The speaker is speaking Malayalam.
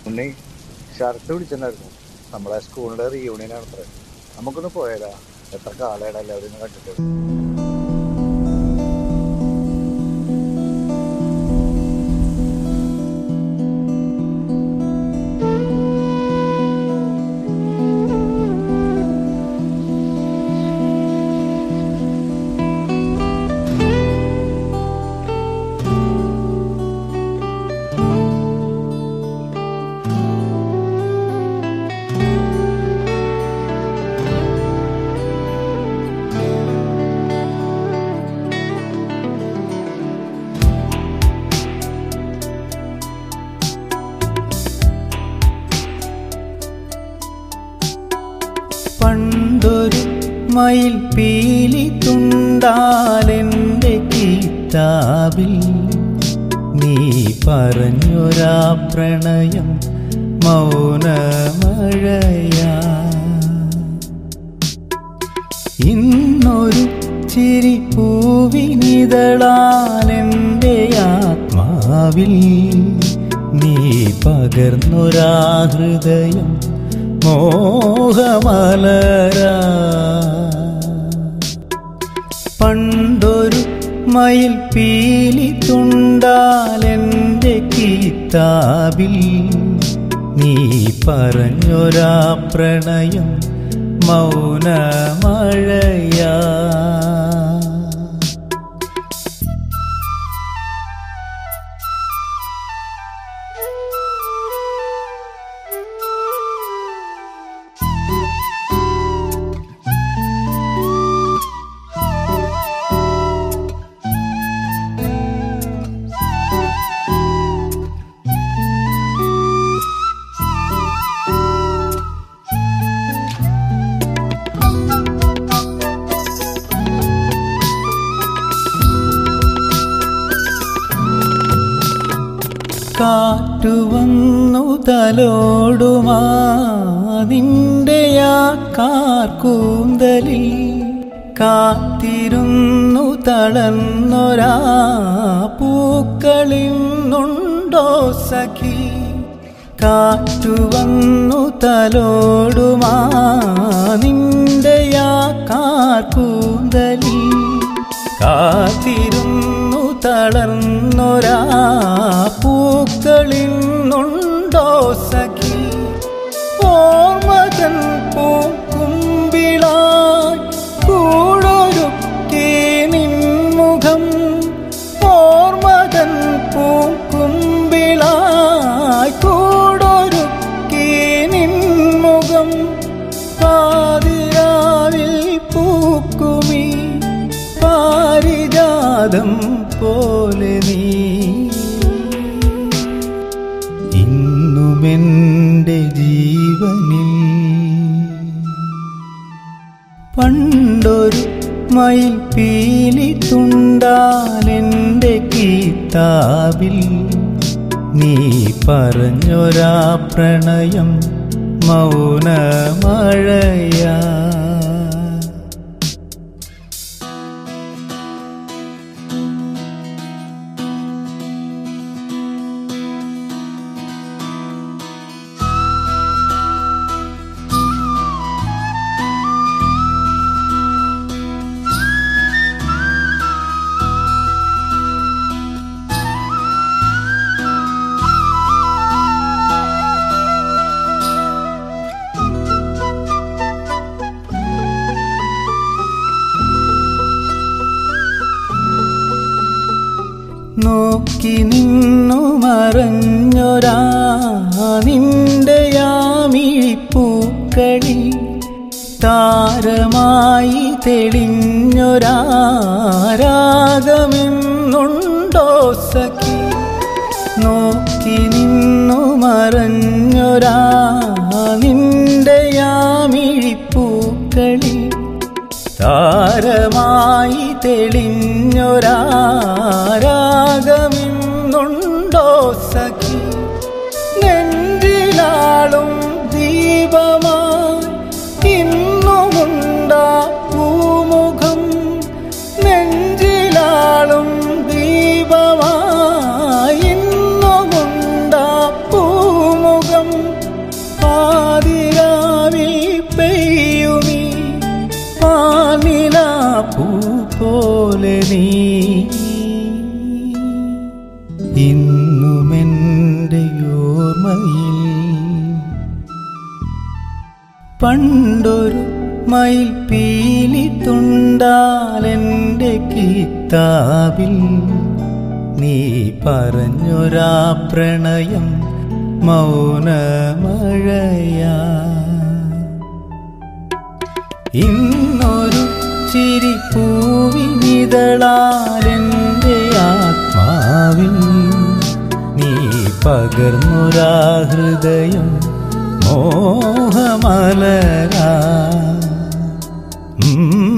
ഉണ്ണി ഷർട്ട് പിടിച്ചിട്ടുണ്ടായിരുന്നു നമ്മളെ സ്കൂളിന്റെ റീയൂണിയൻ ആണ് അത്ര നമുക്കൊന്ന് പോയാലാ എത്ര കാലമാണ് എല്ലാവരും ഇന്ന് കണ്ടിട്ട് പണ്ടൊരു മയിൽ പീലി തുണ്ടാലെന്റെ കിതാബിൽ നീ പറഞ്ഞൊരാ പ്രണയം മൗനമഴയാ ഇന്നൊരു ചിരി പൂവിനിതളാലെന്റെ ആത്മാവിൽ നീ പകർന്നൊരാ ഹൃദയം മോഹമലരാ പണ്ടൊരു മയിൽ പീലി തുണ്ടാലെന്റെ കിതാബിൽ നീ പറഞ്ഞൊരാ പ്രണയം മൗനമഴയാ കാറ്റുവന്നു തലോടുമാ നിന്റെ ആ കാർക്കൂന്തലിൽ കാത്തിരുന്നു തളർന്നൊരാ പൂക്കളിന്നുണ്ടോ സഖി കാറ്റുവന്നു തലോടുമാ നിന്റെ ആ കാർക്കൂന്തലിൽ കാത്തിരുന്നു തളർന്നൊരാ പൂക്കളിന്നുണ്ടോ സഖി ഓർമ്മതൻ പൂക്കുമ്പിളായി കൂടൊരുക്കി നിൻമുഖം ഓർമ്മതൻ പൂക്കുമ്പിളായി കൂടൊരുക്കി നിൻമുഖം പാതിരാവിൽ പൂക്കുമീ പാരിജാതം പോലെ നീ ഇന്നുമെന്റെ ജീവനിൽ പണ്ടൊരു മയിൽ പീലി തുണ്ടാലെന്റെ കിതാബിൽ നീ പറഞ്ഞൊരാ പ്രണയം മൗനമഴയാ നോക്കി നിന്നു മറഞ്ഞൊരാ നിന്റെ യാമിഴിപ്പൂക്കളിൽ താരമായി തെളിഞ്ഞൊരാരാഗമെന്നുണ്ടോ സഖി നോക്കി നിന്നു മറഞ്ഞൊരാ നിന്റെ യാമിഴിപ്പൂക്കളിൽ താരമായി തെളിഞ്ഞൊരാരാഗമിന്നുണ്ടോ സഖി നെഞ്ചിലാളും ദീപമായി ഇന്നുമുണ്ടാ പൂമുഖം നെഞ്ചിലാളും ദീപമായി ഇന്നുമുണ്ടാ പൂമുഖം നീ ഇന്നുമെൻ്റെ ഓർമ്മയിൽ പണ്ടൊരു മയിൽ പീലി തുണ്ടാലെൻ്റെ കിതാബിൽ നീ പറഞ്ഞൊരാ പ്രണയം മൗനമഴയാ ഇന്നൊരു ചിരി പൂവിനിതളാലെൻ്റെ ആത്മാവിൽ നീ പകർന്നൊരാ ഹൃദയം മോഹമലരാ ഉം